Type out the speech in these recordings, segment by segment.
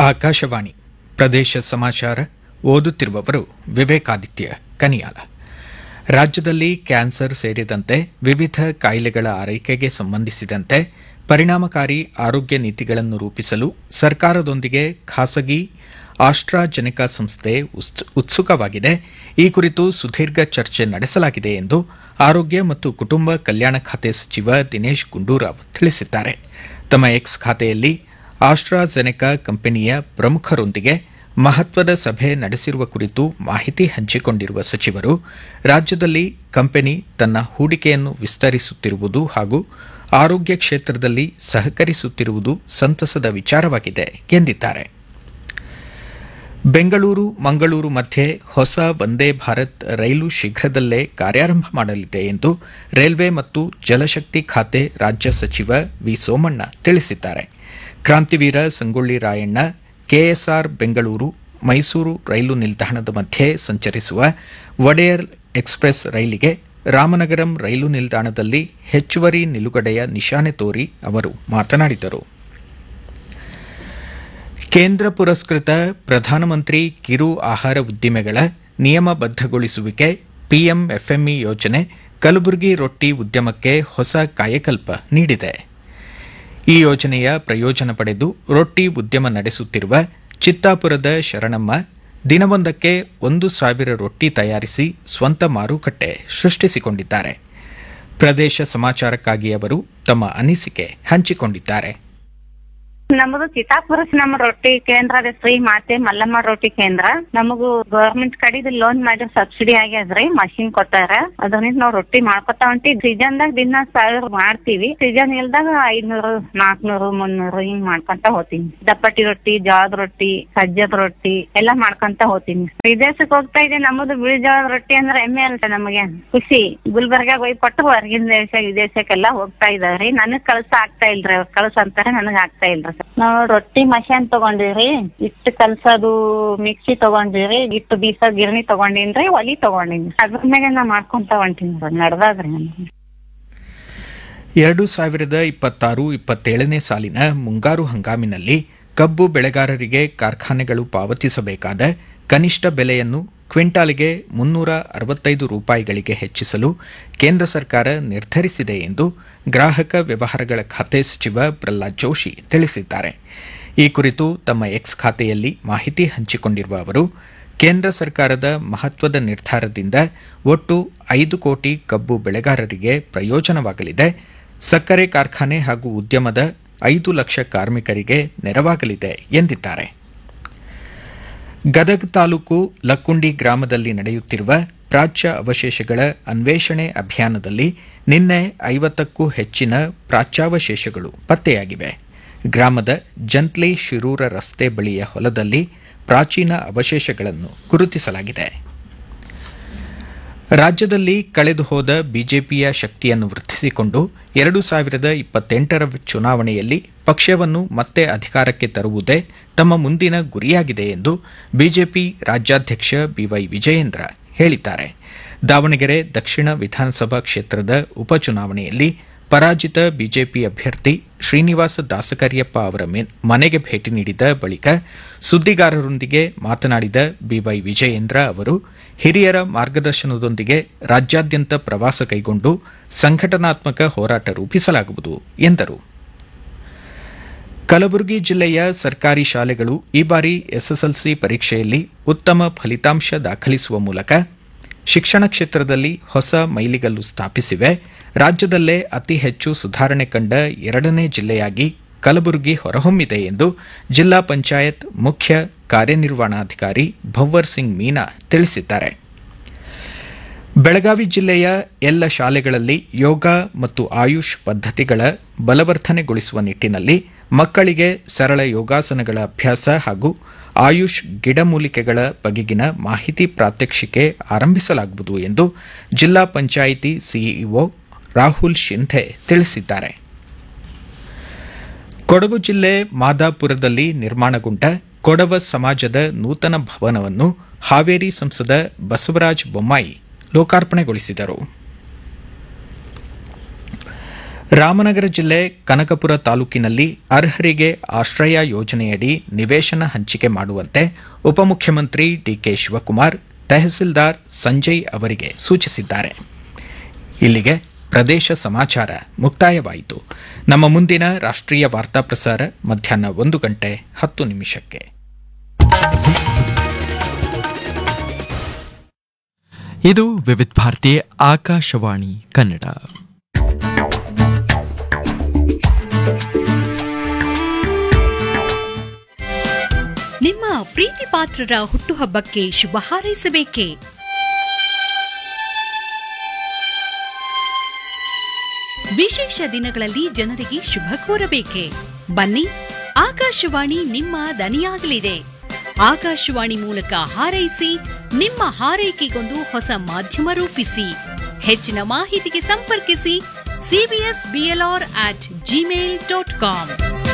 ಆಕಾಶವಾಣಿ ಪ್ರದೇಶ ಸಮಾಚಾರ ಓದುತ್ತಿರುವವರು ವಿವೇಕಾದಿತ್ಯ ಕನಿಯಾಲ ರಾಜ್ಯದಲ್ಲಿ ಕ್ಯಾನ್ಸರ್ ಸೇರಿದಂತೆ ವಿವಿಧ ಕಾಯಿಲೆಗಳ ಆರೈಕೆಗೆ ಸಂಬಂಧಿಸಿದಂತೆ ಪರಿಣಾಮಕಾರಿ ಆರೋಗ್ಯ ನೀತಿಗಳನ್ನು ರೂಪಿಸಲು ಸರ್ಕಾರದೊಂದಿಗೆ ಖಾಸಗಿ ಆಸ್ಟ್ರಾಜೆನೆಕಾ ಸಂಸ್ಥೆ ಉತ್ಸುಕವಾಗಿದೆ ಈ ಕುರಿತು ಸುದೀರ್ಘ ಚರ್ಚೆ ನಡೆಸಲಾಗಿದೆ ಎಂದು ಆರೋಗ್ಯ ಮತ್ತು ಕುಟುಂಬ ಕಲ್ಯಾಣ ಖಾತೆ ಸಚಿವ ದಿನೇಶ್ ಗುಂಡೂರಾವ್ ತಿಳಿಸಿದ್ದಾರೆ ತಮ್ಮ ಎಕ್ಸ್ ಖಾತೆಯಲ್ಲಿ ಆಸ್ಟ್ರಾಜೆನೆಕಾ ಕಂಪನಿಯ ಪ್ರಮುಖರೊಂದಿಗೆ ಮಹತ್ವದ ಸಭೆ ನಡೆಸಿರುವ ಕುರಿತು ಮಾಹಿತಿ ಹಂಚಿಕೊಂಡಿರುವ ಸಚಿವರು ರಾಜ್ಯದಲ್ಲಿ ಕಂಪನಿ ತನ್ನ ಹೂಡಿಕೆಯನ್ನು ವಿಸ್ತರಿಸುತ್ತಿರುವುದು ಹಾಗೂ ಆರೋಗ್ಯ ಕ್ಷೇತ್ರದಲ್ಲಿ ಸಹಕರಿಸುತ್ತಿರುವುದು ಸಂತಸದ ವಿಚಾರವಾಗಿದೆ ಎಂದಿದ್ದಾರೆ ಬೆಂಗಳೂರು ಮಂಗಳೂರು ಮಧ್ಯೆ ಹೊಸ ವಂದೇ ಭಾರತ್ ರೈಲು ಶೀಘ್ರದಲ್ಲೇ ಕಾರ್ಯಾರಂಭ ಮಾಡಲಿದೆ ಎಂದು ರೈಲ್ವೆ ಮತ್ತು ಜಲಶಕ್ತಿ ಖಾತೆ ರಾಜ್ಯ ಸಚಿವ ವಿ ಸೋಮಣ್ಣ ತಿಳಿಸಿದ್ದಾರೆ ಕ್ರಾಂತಿವೀರ ಸಂಗೊಳ್ಳಿ ರಾಯಣ್ಣ ಕೆಎಸ್ಆರ್ ಬೆಂಗಳೂರು ಮೈಸೂರು ರೈಲು ನಿಲ್ದಾಣದ ಮಧ್ಯೆ ಸಂಚರಿಸುವ ಒಡೆಯರ್ ಎಕ್ಸ್ಪ್ರೆಸ್ ರೈಲಿಗೆ ರಾಮನಗರಂ ರೈಲು ನಿಲ್ದಾಣದಲ್ಲಿ ಹೆಚ್ಚುವರಿ ನಿಲುಗಡೆಯ ನಿಶಾನೆ ತೋರಿ ಅವರು ಮಾತನಾಡಿದರು ಕೇಂದ್ರ ಪುರಸ್ಕೃತ ಪ್ರಧಾನಮಂತ್ರಿ ಕಿರು ಆಹಾರ ಉದ್ದಿಮೆಗಳ ನಿಯಮಬದ್ದಗೊಳಿಸುವಿಕೆ ಪಿಎಂಎಫ್ಎಂಇ ಯೋಜನೆ ಕಲಬುರಗಿ ರೊಟ್ಟಿ ಉದ್ಯಮಕ್ಕೆ ಹೊಸ ಕಾಯಕಲ್ಪ ನೀಡಿದೆ ಈ ಯೋಜನೆಯ ಪ್ರಯೋಜನ ಪಡೆದು ರೊಟ್ಟಿ ಉದ್ಯಮ ನಡೆಸುತ್ತಿರುವ ಚಿತ್ತಾಪುರದ ಶರಣಮ್ಮ ದಿನವೊಂದಕ್ಕೆ ಒಂದು ಸಾವಿರ ರೊಟ್ಟಿ ತಯಾರಿಸಿ ಸ್ವಂತ ಮಾರುಕಟ್ಟೆ ಸೃಷ್ಟಿಸಿಕೊಂಡಿದ್ದಾರೆ ಪ್ರದೇಶ ಸಮಾಚಾರಕ್ಕಾಗಿ ಅವರು ತಮ್ಮ ಅನಿಸಿಕೆ ಹಂಚಿಕೊಂಡಿದ್ದಾರೆ ನಮ್ಮದು ಚಿತ್ತಾಪುರ ನಮ್ಮ ರೊಟ್ಟಿ ಕೇಂದ್ರ ಅದ ಶ್ರೀ ಮಾತೆ ಮಲ್ಲಮ್ಮ ರೊಟ್ಟಿ ಕೇಂದ್ರ ನಮಗೂ ಗವರ್ಮೆಂಟ್ ಕಡೆದು ಲೋನ್ ಮಾಡಿ ಸಬ್ಸಿಡಿ ಆಗ್ಯದ್ರಿ ಮಷಿನ್ ಕೊಟ್ಟಾರ ಅದರಿಂದ ನಾವ್ ರೊಟ್ಟಿ ಮಾಡ್ಕೊತಾ ಹೊಂಟಿ ಸೀಸನ್ ದಾಗ ದಿನ ಸಾವಿರ ಮಾಡ್ತೀವಿ ಸೀಸನ್ ಇಲ್ದಾಗ ಐದ್ನೂರು ನಾಲ್ಕನೂರು ಮುನ್ನೂರು ಹಿಂಗ್ ಮಾಡ್ಕೊಂತ ಹೋಗ್ತೀನಿ ದಪ್ಪಟ್ಟಿ ರೊಟ್ಟಿ ಜೋಳದ ರೊಟ್ಟಿ ಸಜ್ಜದ ರೊಟ್ಟಿ ಎಲ್ಲಾ ಮಾಡ್ಕೊಂತ ಹೋಗ್ತೀನಿ ವಿದೇಶಕ್ಕೆ ಹೋಗ್ತಾ ಇದೆ ನಮ್ಮದು ಬಿಳಿ ಜೋಳದ ರೊಟ್ಟಿ ಅಂದ್ರೆ ಹೆಮ್ಮೆ ಅಲ್ಟ ನಮಗೆ ಖುಷಿ ಗುಲ್ಬರ್ಗಾಗ ಹೋಗಿ ಕೊಟ್ಟು ಹೊರಗಿನ ದೇಶ ವಿದೇಶಕ್ಕೆಲ್ಲ ಹೋಗ್ತಾ ಇದಾವ್ರಿ ನನಗ್ ಕಳ್ಸ ಆಗ್ತಾ ಇಲ್ರಿ ಅವ್ರು ಕಳ್ಸ ಅಂತಾರೆ ನನಗ್ ಆಗ್ತಾ ಇಲ್ರಿ ನಾವು ರೊಟ್ಟಿ ಮಷಾನ್ ತಗೊಂಡಿವ್ರಿ ಹಿಟ್ಟು ಕಲ್ಸೋದು ಮಿಕ್ಸಿ ತಗೊಂಡಿವ್ರಿ ಹಿಟ್ಟು ಬೀಸೋ ಗಿರಣಿ ತಗೊಂಡಿನ್ರಿ ಒಲಿ ತಗೊಂಡಿನಿ ಅದ್ರ ಮ್ಯಾಗ ನಾ ಮಾಡ್ಕೊಂತ ಹೊಂಟೀನಿ ನಡ್ದಾದ್ರಿ ನಮ್ಗೆ ಎರಡು ಸಾವಿರದ ಇಪ್ಪತ್ತಾರು ಇಪ್ಪತ್ತೇಳನೇ ಸಾಲಿನ ಮುಂಗಾರು ಹಂಗಾಮಿನಲ್ಲಿ ಕಬ್ಬು ಬೆಳೆಗಾರರಿಗೆ ಕಾರ್ಖಾನೆಗಳು ಪಾವತಿಸಬೇಕಾದ ಕನಿಷ್ಠ ಬೆಲೆಯನ್ನು ಕ್ವಿಂಟಾಲ್ಗೆ ಮುನ್ನೂರ ಅರವತ್ತೈದು ರೂಪಾಯಿಗಳಿಗೆ ಹೆಚ್ಚಿಸಲು ಕೇಂದ್ರ ಸರ್ಕಾರ ನಿರ್ಧರಿಸಿದೆ ಎಂದು ಗ್ರಾಹಕ ವ್ಯವಹಾರಗಳ ಖಾತೆ ಸಚಿವ ಪ್ರಹ್ಲಾದ್ ಜೋಶಿ ತಿಳಿಸಿದ್ದಾರೆ ಈ ಕುರಿತು ತಮ್ಮ ಎಕ್ಸ್ ಖಾತೆಯಲ್ಲಿ ಮಾಹಿತಿ ಹಂಚಿಕೊಂಡಿರುವ ಅವರು ಕೇಂದ್ರ ಸರ್ಕಾರದ ಮಹತ್ವದ ನಿರ್ಧಾರದಿಂದ ಒಟ್ಟು ಐದು ಕೋಟಿ ಕಬ್ಬು ಬೆಳೆಗಾರರಿಗೆ ಪ್ರಯೋಜನವಾಗಲಿದೆ ಸಕ್ಕರೆ ಕಾರ್ಖಾನೆ ಹಾಗೂ ಉದ್ಯಮದ ಐದು ಲಕ್ಷ ಕಾರ್ಮಿಕರಿಗೆ ನೆರವಾಗಲಿದೆ ಎಂದಿದ್ದಾರೆ ಗದಗ ತಾಲೂಕು ಲಕ್ಕುಂಡಿ ಗ್ರಾಮದಲ್ಲಿ ನಡೆಯುತ್ತಿರುವ ಪ್ರಾಚ್ಯ ಅವಶೇಷಗಳ ಅನ್ವೇಷಣೆ ಅಭಿಯಾನದಲ್ಲಿ ನಿನ್ನೆ ಐವತ್ತಕ್ಕೂ ಹೆಚ್ಚಿನ ಪ್ರಾಚ್ಯಾವಶೇಷಗಳು ಪತ್ತೆಯಾಗಿವೆ ಗ್ರಾಮದ ಜಂತ್ಲಿ ಶಿರೂರ ರಸ್ತೆ ಬಳಿಯ ಹೊಲದಲ್ಲಿ ಪ್ರಾಚೀನ ಅವಶೇಷಗಳನ್ನು ಗುರುತಿಸಲಾಗಿದೆ ರಾಜ್ಯದಲ್ಲಿ ಕಳೆದು ಹೋದ ಬಿಜೆಪಿಯ ಶಕ್ತಿಯನ್ನು ವೃದ್ಧಿಸಿಕೊಂಡು ಎರಡು ಸಾವಿರದ ಇಪ್ಪತ್ತೆಂಟರ ಚುನಾವಣೆಯಲ್ಲಿ ಪಕ್ಷವನ್ನು ಮತ್ತೆ ಅಧಿಕಾರಕ್ಕೆ ತರುವುದೇ ತಮ್ಮ ಮುಂದಿನ ಗುರಿಯಾಗಿದೆ ಎಂದು ಬಿಜೆಪಿ ರಾಜ್ಯಾಧ್ಯಕ್ಷ ಬಿವೈ ವಿಜಯೇಂದ್ರ ಹೇಳಿದ್ದಾರೆ ದಾವಣಗೆರೆ ದಕ್ಷಿಣ ವಿಧಾನಸಭಾ ಕ್ಷೇತ್ರದ ಉಪಚುನಾವಣೆಯಲ್ಲಿ ಪರಾಜಿತ ಬಿಜೆಪಿ ಅಭ್ಯರ್ಥಿ ಶ್ರೀನಿವಾಸ ದಾಸಕರ್ಯಪ್ಪ ಅವರ ಮನೆಗೆ ಭೇಟಿ ನೀಡಿದ ಬಳಿಕ ಸುದ್ದಿಗಾರರೊಂದಿಗೆ ಮಾತನಾಡಿದ ಬಿವೈ ವಿಜಯೇಂದ್ರ ಅವರು ಹಿರಿಯರ ಮಾರ್ಗದರ್ಶನದೊಂದಿಗೆ ರಾಜ್ಯಾದ್ಯಂತ ಪ್ರವಾಸ ಕೈಗೊಂಡು ಸಂಘಟನಾತ್ಮಕ ಹೋರಾಟ ರೂಪಿಸಲಾಗುವುದು ಎಂದರು ಕಲಬುರಗಿ ಜಿಲ್ಲೆಯ ಸರ್ಕಾರಿ ಶಾಲೆಗಳು ಈ ಬಾರಿ ಎಸ್ಎಸ್ಎಲ್ಸಿ ಪರೀಕ್ಷೆಯಲ್ಲಿ ಉತ್ತಮ ಫಲಿತಾಂಶ ದಾಖಲಿಸುವ ಮೂಲಕ ಶಿಕ್ಷಣ ಕ್ಷೇತ್ರದಲ್ಲಿ ಹೊಸ ಮೈಲಿಗಲ್ಲು ಸ್ಥಾಪಿಸಿವೆ ರಾಜ್ಯದಲ್ಲೇ ಅತಿ ಹೆಚ್ಚು ಸುಧಾರಣೆ ಕಂಡ ಎರಡನೇ ಜಿಲ್ಲೆಯಾಗಿ ಕಲಬುರಗಿ ಹೊರಹೊಮ್ಮಿದೆ ಎಂದು ಜಿಲ್ಲಾ ಪಂಚಾಯತ್ ಮುಖ್ಯ ಕಾರ್ಯನಿರ್ವಹಣಾಧಿಕಾರಿ ಭವ್ವರ್ ಸಿಂಗ್ ಮೀನಾ ತಿಳಿಸಿದ್ದಾರೆ ಬೆಳಗಾವಿ ಜಿಲ್ಲೆಯ ಎಲ್ಲ ಶಾಲೆಗಳಲ್ಲಿ ಯೋಗ ಮತ್ತು ಆಯುಷ್ ಪದ್ಧತಿಗಳ ಬಲವರ್ಧನೆಗೊಳಿಸುವ ನಿಟ್ಟಿನಲ್ಲಿ ಮಕ್ಕಳಿಗೆ ಸರಳ ಯೋಗಾಸನಗಳ ಅಭ್ಯಾಸ ಹಾಗೂ ಆಯುಷ್ ಗಿಡಮೂಲಿಕೆಗಳ ಬಗೆಗಿನ ಮಾಹಿತಿ ಪ್ರಾತ್ಯಕ್ಷಿಕೆ ಆರಂಭಿಸಲಾಗುವುದು ಎಂದು ಜಿಲ್ಲಾ ಪಂಚಾಯಿತಿ ಸಿಇಒ ರಾಹುಲ್ ಶಿಂಧೆ ತಿಳಿಸಿದ್ದಾರೆ ಕೊಡಗು ಜಿಲ್ಲೆ ಮಾದಾಪುರದಲ್ಲಿ ನಿರ್ಮಾಣಗೊಂಡ ಕೊಡವ ಸಮಾಜದ ನೂತನ ಭವನವನ್ನು ಹಾವೇರಿ ಸಂಸದ ಬಸವರಾಜ ಬೊಮ್ಮಾಯಿ ಲೋಕಾರ್ಪಣೆಗೊಳಿಸಿದರು ರಾಮನಗರ ಜಿಲ್ಲೆ ಕನಕಪುರ ತಾಲೂಕಿನಲ್ಲಿ ಅರ್ಹರಿಗೆ ಆಶ್ರಯ ಯೋಜನೆಯಡಿ ನಿವೇಶನ ಹಂಚಿಕೆ ಮಾಡುವಂತೆ ಉಪಮುಖ್ಯಮಂತ್ರಿ ಡಿಕೆ ಶಿವಕುಮಾರ್ ತಹಸೀಲ್ದಾರ್ ಸಂಜಯ್ ಅವರಿಗೆ ಸೂಚಿಸಿದ್ದಾರೆ ಇಲ್ಲಿಗೆ ಪ್ರದೇಶ ಸಮಾಚಾರ ಮುಕ್ತಾಯವಾಯಿತು ನಮ್ಮ ಮುಂದಿನ ರಾಷ್ಟ್ರೀಯ ವಾರ್ತಾ ಪ್ರಸಾರ ಮಧ್ಯಾಹ್ನ ಒಂದು ಗಂಟೆ ಹತ್ತು ನಿಮಿಷಕ್ಕೆ ಇದು ವಿವಿಧ ಭಾರತಿ ಆಕಾಶವಾಣಿ ಕನ್ನಡ ನಿಮ್ಮ ಪ್ರೀತಿ ಪಾತ್ರರ ಹುಟ್ಟುಹಬ್ಬಕ್ಕೆ ಶುಭ ಹಾರೈಸಬೇಕೇ ವಿಶೇಷ ದಿನಗಳಲ್ಲಿ ಜನರಿಗೆ ಶುಭ ಕೋರಬೇಕೆ ಬನ್ನಿ ಆಕಾಶವಾಣಿ ನಿಮ್ಮ ದನಿಯಾಗಲಿದೆ ಆಕಾಶವಾಣಿ ಮೂಲಕ ಹಾರೈಸಿ ನಿಮ್ಮ ಹಾರೈಕೆಗೊಂದು ಹೊಸ ಮಾಧ್ಯಮ ರೂಪಿಸಿ ಹೆಚ್ಚಿನ ಮಾಹಿತಿಗೆ ಸಂಪರ್ಕಿಸಿ CBS BLR at Gmail dot com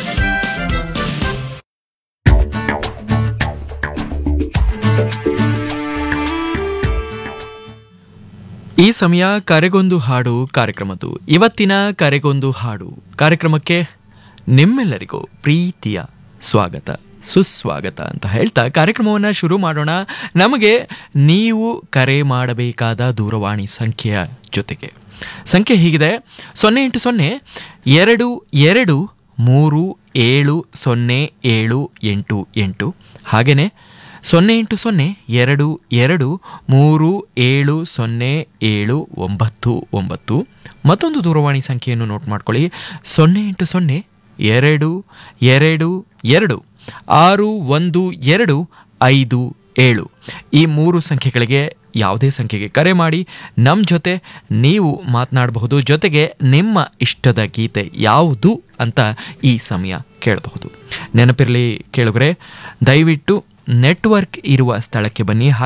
ಈ ಸಮಯ ಕರೆಗೊಂದು ಹಾಡು ಕಾರ್ಯಕ್ರಮದ್ದು ಇವತ್ತಿನ ಕರೆಗೊಂದು ಹಾಡು ಕಾರ್ಯಕ್ರಮಕ್ಕೆ ನಿಮ್ಮೆಲ್ಲರಿಗೂ ಪ್ರೀತಿಯ ಸ್ವಾಗತ ಸುಸ್ವಾಗತ ಅಂತ ಹೇಳ್ತಾ ಕಾರ್ಯಕ್ರಮವನ್ನು ಶುರು ಮಾಡೋಣ ನಮಗೆ ನೀವು ಕರೆ ಮಾಡಬೇಕಾದ ದೂರವಾಣಿ ಸಂಖ್ಯೆಯ ಜೊತೆಗೆ ಸಂಖ್ಯೆ ಹೀಗಿದೆ ಸೊನ್ನೆ ಎಂಟು ಸೊನ್ನೆ ಎರಡು ಎರಡು ಮೂರು ಏಳು ಸೊನ್ನೆ ಏಳು ಎಂಟು ಎಂಟು ಹಾಗೆಯೇ ಸೊನ್ನೆ ಎಂಟು ಸೊನ್ನೆ ಎರಡು ಎರಡು ಮೂರು ಏಳು ಸೊನ್ನೆ ಏಳು ಒಂಬತ್ತು ಒಂಬತ್ತು ಮತ್ತೊಂದು ದೂರವಾಣಿ ಸಂಖ್ಯೆಯನ್ನು ನೋಟ್ ಮಾಡ್ಕೊಳ್ಳಿ ಸೊನ್ನೆ ಎಂಟು ಸೊನ್ನೆ ಎರಡು ಎರಡು ಎರಡು ಆರು ಒಂದು ಎರಡು ಐದು ಏಳು ಈ ಮೂರು ಸಂಖ್ಯೆಗಳಿಗೆ ಯಾವುದೇ ಸಂಖ್ಯೆಗೆ ಕರೆ ಮಾಡಿ ನಮ್ಮ ಜೊತೆ ನೀವು ಮಾತನಾಡಬಹುದು ಜೊತೆಗೆ ನಿಮ್ಮ ಇಷ್ಟದ ಗೀತೆ ಯಾವುದು ಅಂತ ಈ ಸಮಯ ಕೇಳಬಹುದು ನೆನಪಿರಲಿ ಕೇಳಿದ್ರೆ ದಯವಿಟ್ಟು ನೆಟ್ವರ್ಕ್ ಇರುವ ಸ್ಥಳಕ್ಕೆ ಬನ್ನಿ